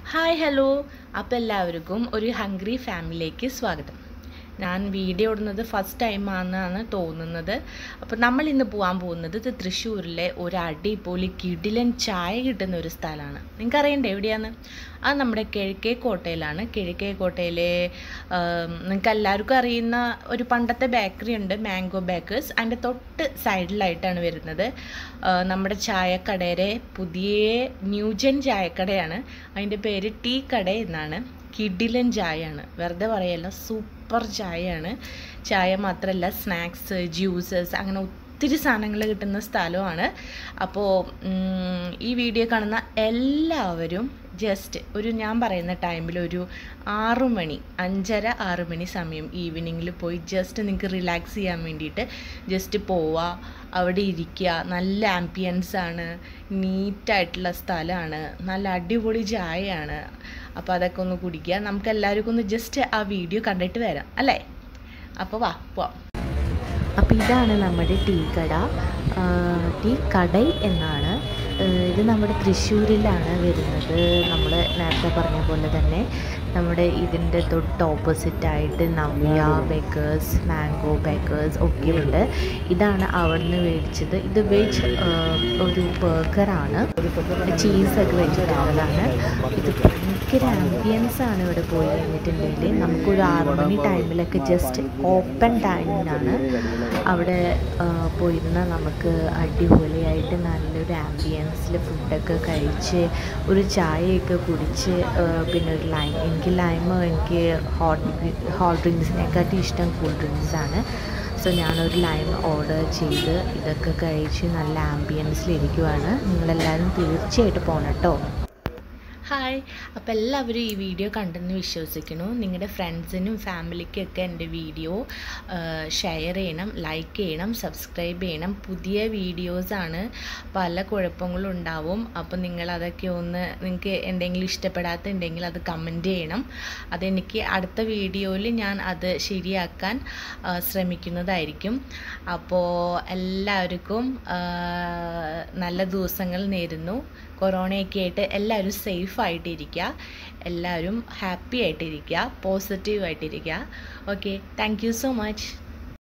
hi hello അപ്പോൾ എല്ലാവർക്കും ഒരു ഹംഗ്രി ഫാമിലിയിലേക്ക് സ്വാഗതം ഞാൻ വീഡിയോ ഇടുന്നത് ഫസ്റ്റ് ടൈമാണെന്നാണ് തോന്നുന്നത് അപ്പോൾ നമ്മൾ ഇന്ന് പോകാൻ പോകുന്നത് ഇത് തൃശ്ശൂരിലെ ഒരു അടിപൊളി കിടിലൻ ചായ കിട്ടുന്ന ഒരു സ്ഥലമാണ് നിങ്ങൾക്ക് അറിയണ്ടേ എവിടെയാണ് അത് നമ്മുടെ കിഴക്കേ കോട്ടയിലാണ് കിഴക്കേ കോട്ടയിലെ നിങ്ങൾക്ക് എല്ലാവർക്കും അറിയുന്ന ഒരു പണ്ടത്തെ ബേക്കറി ഉണ്ട് മാംഗോ ബേക്കേഴ്സ് അതിൻ്റെ തൊട്ട് സൈഡിലായിട്ടാണ് വരുന്നത് ആ, നമ്മുടെ ചായക്കടയുടെ പുതിയ ന്യൂജൻ ചായക്കടയാണ് അതിൻ്റെ പേര് ടീ കട എന്നാണ് കിഡിലൻ ചായയാണ് വെറുതെ പറയല്ല സൂപ്പർ ചായയാണ് ചായ മാത്രമല്ല സ്നാക്സ് ജ്യൂസസ് അങ്ങനെ ഒത്തിരി സാധനങ്ങൾ കിട്ടുന്ന സ്ഥലമാണ് അപ്പോൾ ഉം, ഈ വീഡിയോ കാണുന്ന എല്ലാവരും ജസ്റ്റ് ഒരു ഞാൻ പറയുന്ന ടൈമിൽ ഒരു ആറു മണി അഞ്ചര ആറ് മണി സമയം ഈവനിങ്ങിൽ പോയി ജസ്റ്റ് നിങ്ങൾക്ക് റിലാക്സ് ചെയ്യാൻ വേണ്ടിയിട്ട് ജസ്റ്റ് പോവുക അവിടെ ഇരിക്കുക നല്ല ആംബിയൻസ് ആണ് നീറ്റായിട്ടുള്ള സ്ഥലമാണ് നല്ല അടിപൊളി ചായയാണ് അപ്പോൾ അതൊക്കെ ഒന്ന് കുടിക്കുക നമുക്ക് എല്ലാവർക്കും ഒന്ന് ജസ്റ്റ് ആ വീഡിയോ കണ്ടിട്ട് വരാം അല്ലേ അപ്പോൾ വാ പോവാം അപ്പോൾ ഇതാണ് നമ്മുടെ ടീ കട ആ, ടീ കടൈ എന്നാണ് ആ, ഇത് നമ്മുടെ തൃശ്ശൂരിലാണ് വരുന്നത് നമ്മൾ നേരത്തെ പറഞ്ഞ പോലെ തന്നെ നമ്മുടെ ഇതിൻ്റെ തൊട്ട് ഓപ്പോസിറ്റായിട്ട് നവ്യ ബേക്കേഴ്സ് മാംഗോ ബേക്കേഴ്സ് ഒക്കെ ഉണ്ട് ഇതാണ് അവിടുന്ന് മേടിച്ചത് ഇത് വെജ് ഒരു ബർഗറാണ് ചീസൊക്കെ വെച്ചിട്ടുള്ളതാണ് ഇത് ഭയങ്കര ആംബിയൻസ് ആണ് ഇവിടെ പോയി കഴിഞ്ഞിട്ടുണ്ടെങ്കിൽ നമുക്കൊരു ആറ് മണി ടൈമിലൊക്കെ ജസ്റ്റ് ഓപ്പൺ ടൈമിനാണ് അവിടെ ആ, പോയിരുന്നാൽ നമുക്ക് അടിപൊളിയായിട്ട് നല്ലൊരു ആംബിയൻസിൽ ഫുഡൊക്കെ കഴിച്ച് ഒരു ചായയൊക്കെ കുടിച്ച് ആ, പിന്നെ ഒരു ലൈം എനിക്ക് ലൈം എനിക്ക് ഹോട്ട് ഹോട്ട് ഡ്രിങ്ക്സിനെക്കാട്ടി ഇഷ്ടം കൂൾ ഡ്രിങ്ക്സാണ് സോ ഞാനൊരു ലൈം ഓർഡർ ചെയ്ത് ഇതൊക്കെ കഴിച്ച് നല്ല ആംബിയൻസിലിരിക്കുവാണ് നിങ്ങളെല്ലാവരും തീർച്ചയായിട്ടും പോകണം കേട്ടോ ഹായ് അപ്പോൾ എല്ലാവരും ഈ വീഡിയോ കണ്ടെന്ന് വിശ്വസിക്കുന്നു നിങ്ങളുടെ ഫ്രണ്ട്സിനും ഫാമിലിക്കൊക്കെ എൻ്റെ വീഡിയോ ഷെയർ ചെയ്യണം ലൈക്ക് ചെയ്യണം സബ്സ്ക്രൈബ് ചെയ്യണം പുതിയ വീഡിയോസാണ് പല കുഴപ്പങ്ങളും ഉണ്ടാവും അപ്പോൾ നിങ്ങൾ അതൊക്കെ ഒന്ന് നിങ്ങൾക്ക് എന്തെങ്കിലും ഇഷ്ടപ്പെടാത്തുണ്ടെങ്കിൽ അത് കമൻറ്റ് ചെയ്യണം അതെനിക്ക് അടുത്ത വീഡിയോയിൽ ഞാൻ അത് ശരിയാക്കാൻ ആ, ശ്രമിക്കുന്നതായിരിക്കും അപ്പോൾ എല്ലാവർക്കും ആ, നല്ല ദിവസങ്ങൾ നേരുന്നു കൊറോണയൊക്കെ ആയിട്ട് എല്ലാവരും സേഫ് ആയിട്ടിരിക്കുക എല്ലാവരും ഹാപ്പി ആയിട്ടിരിക്കുക പോസിറ്റീവ് ആയിട്ടിരിക്കുക okay thank you so much